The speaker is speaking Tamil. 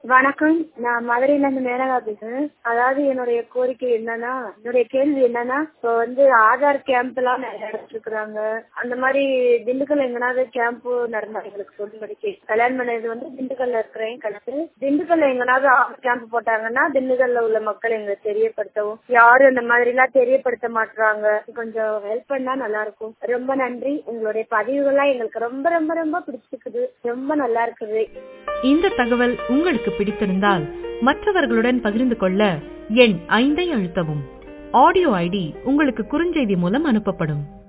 வணக்கம் நான் மதுரையில இருந்து மேனகா பேசுறேன் அதாவது என்னுடைய கோரிக்கை என்னன்னா என்னுடைய கேள்வி என்னன்னா இப்போ வந்து ஆதார் கேம்ப் எல்லாம் நிறைய நடத்திருக்கிறாங்க அந்த மாதிரி திண்டுக்கல் எங்கனாவது கேம்ப் நடந்தா எங்களுக்கு சொல்லும்படிக்கு கல்யாணம் பண்ணது வந்து திண்டுக்கல்ல இருக்கிறேன் கணக்கு திண்டுக்கல்ல எங்கனாவது ஆதார் கேம்ப் போட்டாங்கன்னா திண்டுக்கல்ல உள்ள மக்கள் எங்களுக்கு தெரியப்படுத்தவும் யாரும் இந்த மாதிரி எல்லாம் தெரியப்படுத்த மாட்டாங்க கொஞ்சம் ஹெல்ப் பண்ணா நல்லா இருக்கும் ரொம்ப நன்றி உங்களுடைய பதிவுகள்லாம் எங்களுக்கு ரொம்ப ரொம்ப ரொம்ப பிடிச்சிருக்குது ரொம்ப நல்லா இருக்குது இந்த தகவல் உங்களுக்கு பிடித்திருந்தால் மற்றவர்களுடன் பகிர்ந்து கொள்ள எண் ஐந்தை அழுத்தவும் ஆடியோ ஐடி உங்களுக்கு குறுஞ்செய்தி மூலம் அனுப்பப்படும்